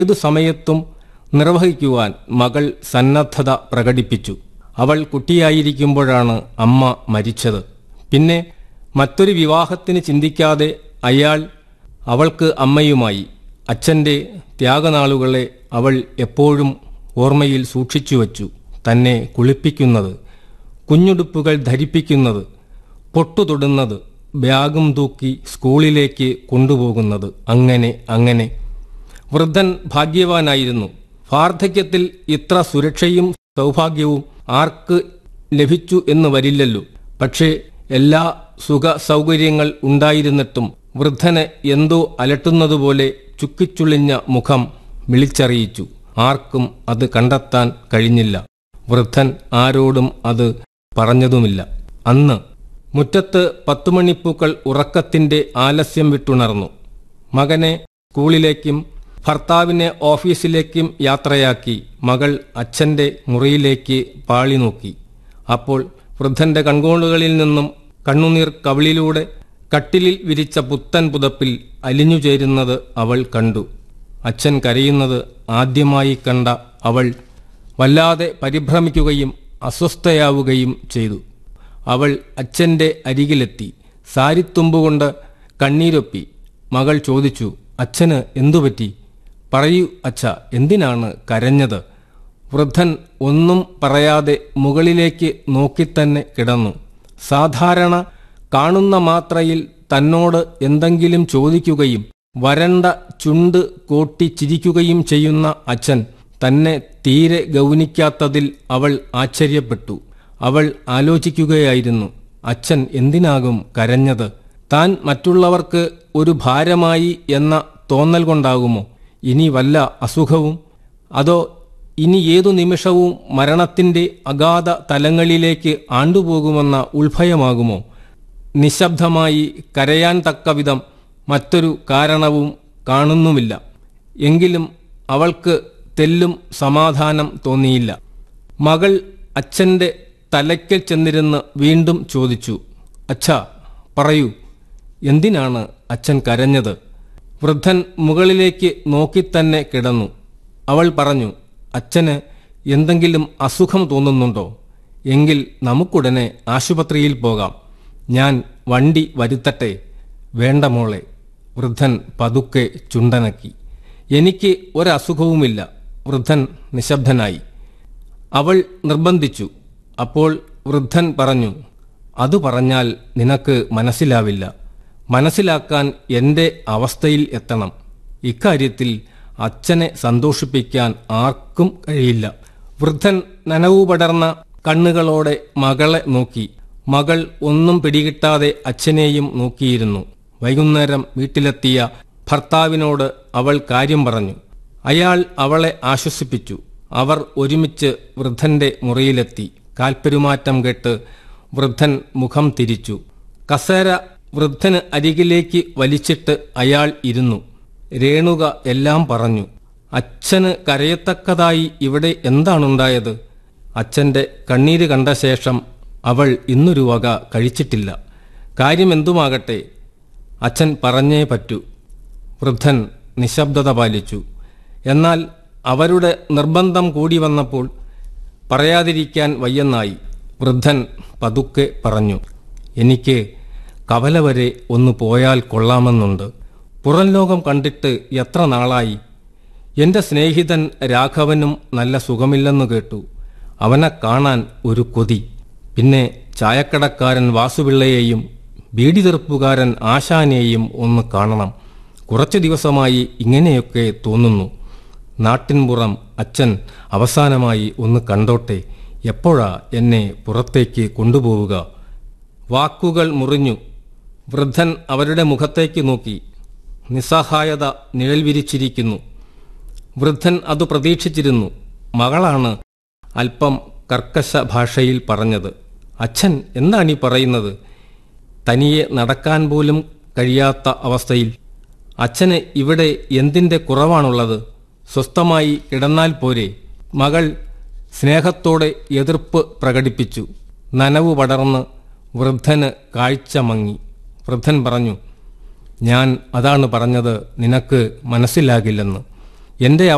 ഏതു സമയത്തും നിർവഹിക്കുവാൻ മകൾ സന്നദ്ധത പ്രകടിപ്പിച്ചു അവൾ കുട്ടിയായിരിക്കുമ്പോഴാണ് അമ്മ മരിച്ചത് പിന്നെ മറ്റൊരു വിവാഹത്തിന് ചിന്തിക്കാതെ അയാൾ അവൾക്ക് അമ്മയുമായി അച്ഛൻ്റെ ത്യാഗനാളുകളെ അവൾ എപ്പോഴും ഓർമ്മയിൽ സൂക്ഷിച്ചുവച്ചു തന്നെ കുളിപ്പിക്കുന്നത് കുഞ്ഞുടുപ്പുകൾ ധരിപ്പിക്കുന്നത് പൊട്ടുതൊടുന്നത് ബാഗും തൂക്കി സ്കൂളിലേക്ക് കൊണ്ടുപോകുന്നത് അങ്ങനെ അങ്ങനെ വൃദ്ധൻ ഭാഗ്യവാനായിരുന്നു വാർദ്ധക്യത്തിൽ ഇത്ര സുരക്ഷയും സൗഭാഗ്യവും ആർക്ക് ലഭിച്ചു എന്ന് വരില്ലല്ലോ പക്ഷേ എല്ലാ സുഖ സൗകര്യങ്ങൾ ഉണ്ടായിരുന്നിട്ടും വൃദ്ധന് എന്തോ അലട്ടുന്നതുപോലെ ചുക്കിച്ചുളിഞ്ഞ മുഖം വിളിച്ചറിയിച്ചു ആർക്കും അത് കണ്ടെത്താൻ കഴിഞ്ഞില്ല വൃദ്ധൻ ആരോടും അത് പറഞ്ഞതുമില്ല അന്ന് മുറ്റത്ത് പത്തുമണിപ്പൂക്കൾ ഉറക്കത്തിന്റെ ആലസ്യം വിട്ടുണർന്നു മകനെ സ്കൂളിലേക്കും ഭർത്താവിനെ ഓഫീസിലേക്കും യാത്രയാക്കി മകൾ അച്ഛന്റെ മുറിയിലേക്ക് പാളി നോക്കി അപ്പോൾ വൃദ്ധന്റെ കൺകോണുകളിൽ നിന്നും കണ്ണുനീർ കവിളിലൂടെ കട്ടിലിൽ വിരിച്ച പുത്തൻ പുതപ്പിൽ അലിഞ്ഞു ചേരുന്നത് അവൾ കണ്ടു അച്ഛൻ കരയുന്നത് ആദ്യമായി കണ്ട അവൾ വല്ലാതെ പരിഭ്രമിക്കുകയും അസ്വസ്ഥയാവുകയും ചെയ്തു അവൾ അച്ഛന്റെ അരികിലെത്തി സാരിത്തുമ്പുകൊണ്ട് കണ്ണീരൊപ്പി മകൾ ചോദിച്ചു അച്ഛന് എന്തുപറ്റി പറയൂ അച്ഛ എന്തിനാണ് കരഞ്ഞത് വൃദ്ധൻ ഒന്നും പറയാതെ മുകളിലേക്ക് നോക്കിത്തന്നെ കിടന്നു സാധാരണ കാണുന്ന മാത്രയിൽ തന്നോട് എന്തെങ്കിലും ചോദിക്കുകയും വരണ്ട ചുണ്ട് കോട്ടി ചിരിക്കുകയും ചെയ്യുന്ന അച്ഛൻ തന്നെ തീരെ ഗൗനിക്കാത്തതിൽ അവൾ ആശ്ചര്യപ്പെട്ടു അവൾ ആലോചിക്കുകയായിരുന്നു അച്ഛൻ എന്തിനാകും കരഞ്ഞത് താൻ മറ്റുള്ളവർക്ക് ഒരു ഭാരമായി എന്ന തോന്നൽ കൊണ്ടാകുമോ ഇനി വല്ല അസുഖവും അതോ ഇനി ഏതു നിമിഷവും മരണത്തിന്റെ അഗാധ തലങ്ങളിലേക്ക് ആണ്ടുപോകുമെന്ന ഉൾഭയമാകുമോ നിശബ്ദമായി കരയാൻ തക്കവിധം മറ്റൊരു കാരണവും കാണുന്നുമില്ല എങ്കിലും അവൾക്ക് തെല്ലും സമാധാനം തോന്നിയില്ല മകൾ അച്ഛന്റെ തലയ്ക്കൽ ചെന്നിരുന്ന് വീണ്ടും ചോദിച്ചു അച്ഛാ പറയൂ എന്തിനാണ് അച്ഛൻ കരഞ്ഞത് വൃദ്ധൻ മുകളിലേക്ക് നോക്കിത്തന്നെ കിടന്നു അവൾ പറഞ്ഞു അച്ഛന് എന്തെങ്കിലും അസുഖം തോന്നുന്നുണ്ടോ എങ്കിൽ നമുക്കുടനെ ആശുപത്രിയിൽ പോകാം ഞാൻ വണ്ടി വരുത്തട്ടെ വേണ്ട മോളെ വൃദ്ധൻ പതുക്കെ ചുണ്ടനക്കി എനിക്ക് ഒരസുഖവുമില്ല വൃദ്ധൻ നിശബ്ദനായി അവൾ നിർബന്ധിച്ചു അപ്പോൾ വൃദ്ധൻ പറഞ്ഞു അത് പറഞ്ഞാൽ നിനക്ക് മനസ്സിലാവില്ല മനസ്സിലാക്കാൻ എൻ്റെ അവസ്ഥയിൽ എത്തണം ഇക്കാര്യത്തിൽ അച്ഛനെ സന്തോഷിപ്പിക്കാൻ ആർക്കും കഴിയില്ല വൃദ്ധൻ നനവു പടർന്ന കണ്ണുകളോടെ മകളെ നോക്കി മകൾ ഒന്നും പിടികിട്ടാതെ അച്ഛനെയും നോക്കിയിരുന്നു വൈകുന്നേരം വീട്ടിലെത്തിയ ഭർത്താവിനോട് അവൾ കാര്യം പറഞ്ഞു അയാൾ അവളെ ആശ്വസിപ്പിച്ചു അവർ ഒരുമിച്ച് വൃദ്ധന്റെ മുറിയിലെത്തി കാൽപ്പെരുമാറ്റം കേട്ട് വൃദ്ധൻ മുഖം തിരിച്ചു കസേര വൃദ്ധന് അരികിലേക്ക് വലിച്ചിട്ട് അയാൾ ഇരുന്നു രേണുക എല്ലാം പറഞ്ഞു അച്ഛന് കരയത്തക്കതായി ഇവിടെ എന്താണുണ്ടായത് അച്ഛന്റെ കണ്ണീര് കണ്ട ശേഷം അവൾ ഇന്നൊരു വക കഴിച്ചിട്ടില്ല കാര്യമെന്തുമാകട്ടെ അച്ഛൻ പറഞ്ഞേ പറ്റൂ വൃദ്ധൻ നിശബ്ദത പാലിച്ചു എന്നാൽ അവരുടെ നിർബന്ധം കൂടി വന്നപ്പോൾ പറയാതിരിക്കാൻ വയ്യെന്നായി വൃദ്ധൻ പതുക്കെ പറഞ്ഞു എനിക്ക് കവല വരെ ഒന്ന് പോയാൽ കൊള്ളാമെന്നുണ്ട് പുറം ലോകം കണ്ടിട്ട് എത്ര നാളായി എന്റെ സ്നേഹിതൻ രാഘവനും നല്ല സുഖമില്ലെന്ന് കേട്ടു അവനെ കാണാൻ ഒരു കൊതി പിന്നെ ചായക്കടക്കാരൻ വാസുപിള്ളയെയും ബീഡി തെറുപ്പുകാരൻ ആശാനെയും ഒന്ന് കാണണം കുറച്ചു ദിവസമായി ഇങ്ങനെയൊക്കെ തോന്നുന്നു നാട്ടിൻപുറം അച്ഛൻ അവസാനമായി ഒന്ന് കണ്ടോട്ടെ എപ്പോഴാ എന്നെ പുറത്തേക്ക് കൊണ്ടുപോവുക വാക്കുകൾ മുറിഞ്ഞു വൃദ്ധൻ അവരുടെ മുഖത്തേക്ക് നോക്കി നിസ്സഹായത നിഴൽ വിരിച്ചിരിക്കുന്നു വൃദ്ധൻ അത് പ്രതീക്ഷിച്ചിരുന്നു മകളാണ് അല്പം കർക്കശ ഭാഷയിൽ പറഞ്ഞത് അച്ഛൻ എന്താണീ പറയുന്നത് തനിയെ നടക്കാൻ പോലും കഴിയാത്ത അവസ്ഥയിൽ അച്ഛന് ഇവിടെ എന്തിൻ്റെ കുറവാണുള്ളത് സ്വസ്ഥമായി കിടന്നാൽ പോരെ മകൾ സ്നേഹത്തോടെ എതിർപ്പ് പ്രകടിപ്പിച്ചു നനവ് പടർന്ന് വൃദ്ധന് കാഴ്ച മങ്ങി വൃദ്ധൻ പറഞ്ഞു ഞാൻ അതാണ് പറഞ്ഞത് നിനക്ക് മനസ്സിലാകില്ലെന്ന് എൻ്റെ